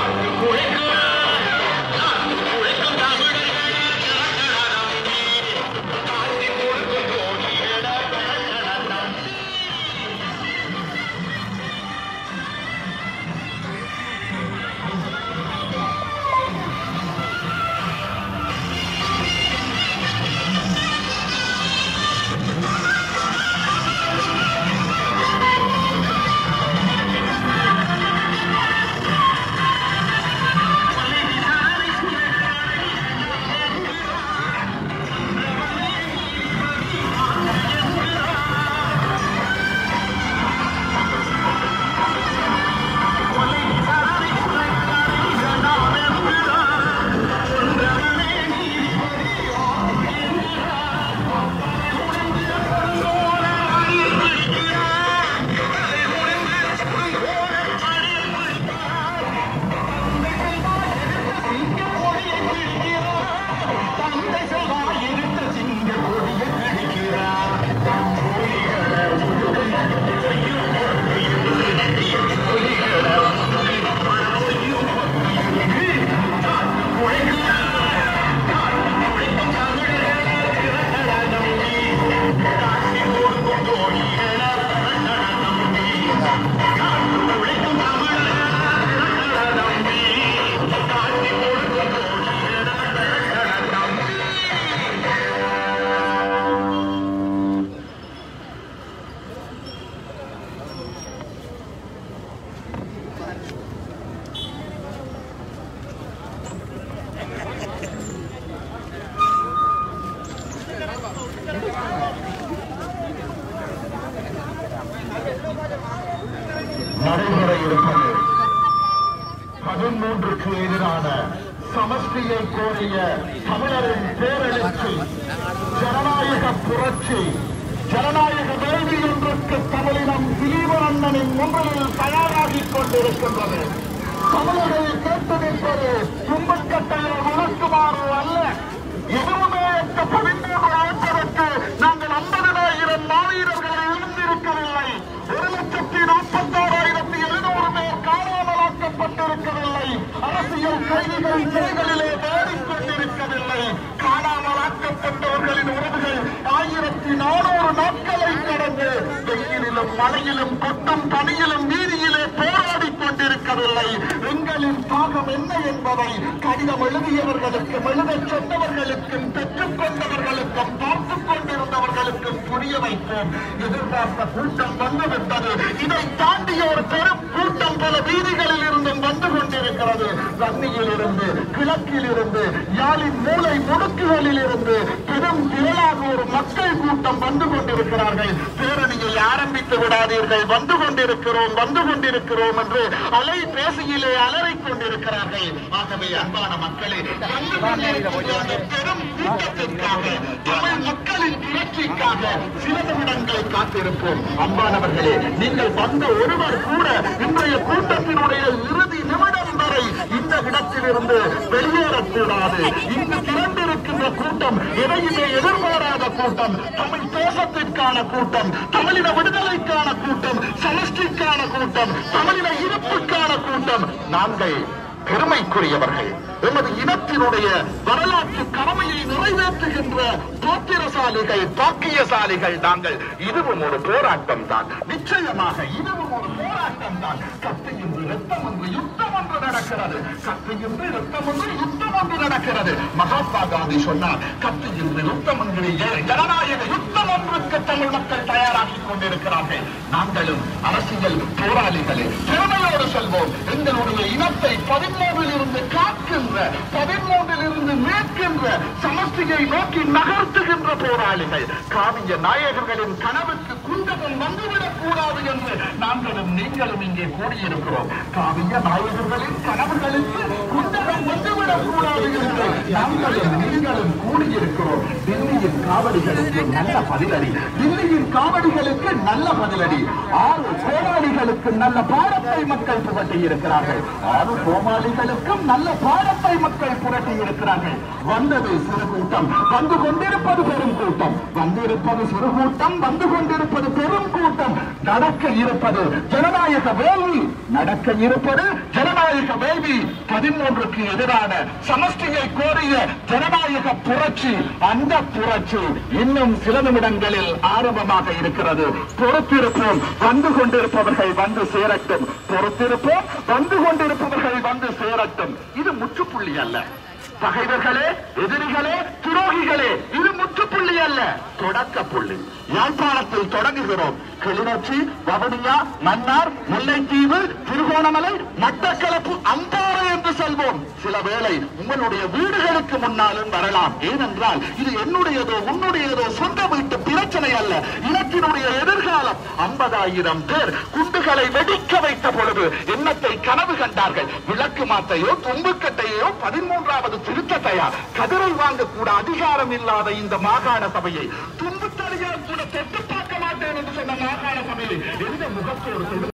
நடைமுறை இருப்பது பதிமூன்றுக்கு எதிரான சமஷ்டியை கோரிய தமிழரின் பேரெழுச்சி ஜனநாயக புரட்சி ஜனநாயக வேள்வி ஒன்றுக்கு தமிழினம் திலீப அண்ணனின் முன்னிலையில் தயாராகிக் கொண்டிருக்கின்றது தமிழர்கள் கேட்டு நிற்பது கும்பக்கட்டையை வளர்க்குமாறு அல்ல எதுவுமே எந்த பதிமூன்று ஆட்களுக்கு நாங்கள் ஐம்பதினாயிரம் மாவீரர்களை இழந்திருக்கவில்லை ஒரு லட்சத்தி நாற்பத்தாறாயிரத்தி எழுநூறு பேர் காணாமலாக்கப்பட்டிருக்கவில்லை அரசியல் கைதிகள் சிறைகளிலே தேடிக்கொண்டிருக்கவில்லை காணாமலாக்கப்பட்டவர்களின் உறவுகள் ஆயிரத்தி நானூறு நாட்களை கடந்து வெயிலிலும் மழையிலும் கொட்டும் பனியிலும் வீதியிலே போராடிக் கொண்டிருக்கவில்லை எங்களின் தாகம் என்ன என்பதை கடிதம் எழுதியவர்களுக்கும் எழுதச் சொன்னவர்களுக்கும் பெற்றுக் கொண்டவர்களுக்கும் பார்த்துக் கொண்டிருந்தவர்களுக்கும் புரிய வைப்போம் எதிர்பார்த்த கூட்டம் வந்துவிட்டது இதை தாண்டிய ஒரு பெரும் கூட்டம் பல வீதிகளில் இருந்தும் வந்து கொண்டிருக்கிறது வன்னியில் இருந்து கிழக்கில் இருந்து யாழின் மூளை முடுக்குகளில் இருந்து பெரும் திரளாக ஒரு மக்கள் கூட்டம் வந்து கொண்டிருக்கிறார்கள் பேரணியை ஆரம்பித்து விடாதீர்கள் வந்து கொண்டிருக்கிறோம் வந்து கொண்டிருக்கிறோம் என்று அலை பேசியிலே அலறிக் கொண்டிருக்கிறார்கள் ஆகவே அன்பான மக்களே வந்து கொண்டிருக்கிற அந்த பெரும் கூட்டத்திற்காக தமிழ் மக்களின் புரட்சிக்காக சில நிமிடங்களை காத்திருப்போம் அன்பானவர்களே நீங்கள் வந்த ஒருவர் கூட இன்றைய கூட்டத்தினுடைய இறுதி நிமிடம் வரை இந்த இடத்திலிருந்து வெளியேறக்கூடாது இங்கு திரண்டிருக்கின்ற கூட்டம் எதையுமே எதிர்பாராத கூட்டம் தமிழ் தேசத்திற்கான கூட்டம் தமிழின விடுதலைக்கான கூட்டம் சமஷ்டிக்கான கூட்டம் தமிழின இருப்புக்கான கூட்டம் நாங்கள் பெருமைக்குரியவர்கள் எமது இனத்தினுடைய வரலாற்று கடமையை நிறைவேற்றுகின்ற தோத்திரசாலிகள் பாக்கியசாலிகள் நாங்கள் இதுவும் ஒரு போராட்டம் தான் நிச்சயமாக இதுவும் ஒரு போராட்டம் தான் கத்து என்று ரத்தம் என்று யுத்தம் என்று நடக்கிறது கத்து என்று ரத்தம் என்று யுத்தம் என்று நடக்கிறது மகாத்மா காந்தி சொன்னார் கத்து என்று யுத்தம் என்று ஜ- ஜனநாயக யுத்தம் ஒன்றுக்கு தமிழ் மக்கள் தயாராகிக் கொண்டிருக்கிறார்கள் நாங்களும் அரசியல் போராளிகளே திறமையோடு செல்வோம் எங்களுடைய இனத்தை பதிமூன்றில் இருந்து காக்கின்ற பதிமூன்றில் இருந்து மீட்கின்ற சமஸ்தியை நோக்கி நகர்த்துகின்ற போராளிகள் காவிய நாயகர்களின் கனவுக்கு குந்தகம் வந்துவிடக் கூடாது என்று நாங்களும் நீங்களும் இங்கே கூடியிருக்கிறோம் காவிய நாயகர்களின் கனவுகளுக்கு குந்தகம் வந்துவிடக் கூடாது என்று நாங்களும் நீங்களும் கூடியிருக்கிறோம் தில்லியின் காவடிகளுக்கு நல்ல பதிலடி தில்லியின் காவடிகளுக்கு நல்ல பதிலடி ஆறு போராளிகளுக்கு நல்ல பாடத்தை மக்கள் புகட்டி இருக்கிறார்கள் ஆறு கோமாளிகளுக்கும் நல்ல பாடத்தை மக்கள் புரட்டி இருக்கிறார்கள் வந்தது சிறு கூட்டம் வந்து கொண்டிருப்பது பெரும் கூட்டம் வந்திருப்பது சிறு கூட்டம் வந்து கொண்டிருப்பது பெரும் கூட்டம் நடக்க இருப்பது ஜனநாயக வேள்வி நடக்க இருப்பது ஜனநாயக வேள்வி பதிமூன்றுக்கு எதிரான சமஷ்டியை கோரிய ஜனநாயக புரட்சி அந்த புரட்சி இன்னும் சில நிமிடங்களில் ஆரம்பமாக இருக்கிறது பொறுத்திருப்போம் வந்து கொண்டிருப்பவர்கள் வந்து சேரட்டும் பொறுத்திருப்போம் வந்து கொண்டிருப்பவர்கள் வந்து சேரட்டும் இது முற்றுப்புள்ளி அல்ல பகைவர்களே எதிரிகளே துரோகிகளே இது முற்றுப்புள்ளி அல்ல தொடக்க புள்ளி யாழ்ப்பாணத்தில் தொடங்குகிறோம் கிளிநொச்சி வவுனியா மன்னார் முல்லைத்தீவு திருகோணமலை மட்டக்களப்பு அம்பாறை என்று செல்வோம் சில வேளை உங்களுடைய வீடுகளுக்கு முன்னாலும் வரலாம் ஏனென்றால் இது என்னுடையதோ உன்னுடையதோ சொந்த வீட்டு பிரச்சனை அல்ல இனத்தினுடைய எதிர்காலம் ஐம்பதாயிரம் பேர் குண்டுகளை வெடிக்க வைத்த பொழுது எண்ணத்தை கனவு கண்டார்கள் விளக்கு மாத்தையோ தும்புக்கட்டையோ பதிமூன்றாவது திருத்தத்தையா கதிரை வாங்கக்கூட அதிகாரம் இல்லாத இந்த மாகாண சபையை தும்புத்தலையால் கூட தொட்டு பார்க்க மாட்டேன் என்று சொன்ன மாகாண சபையை எந்த முகத்தோடு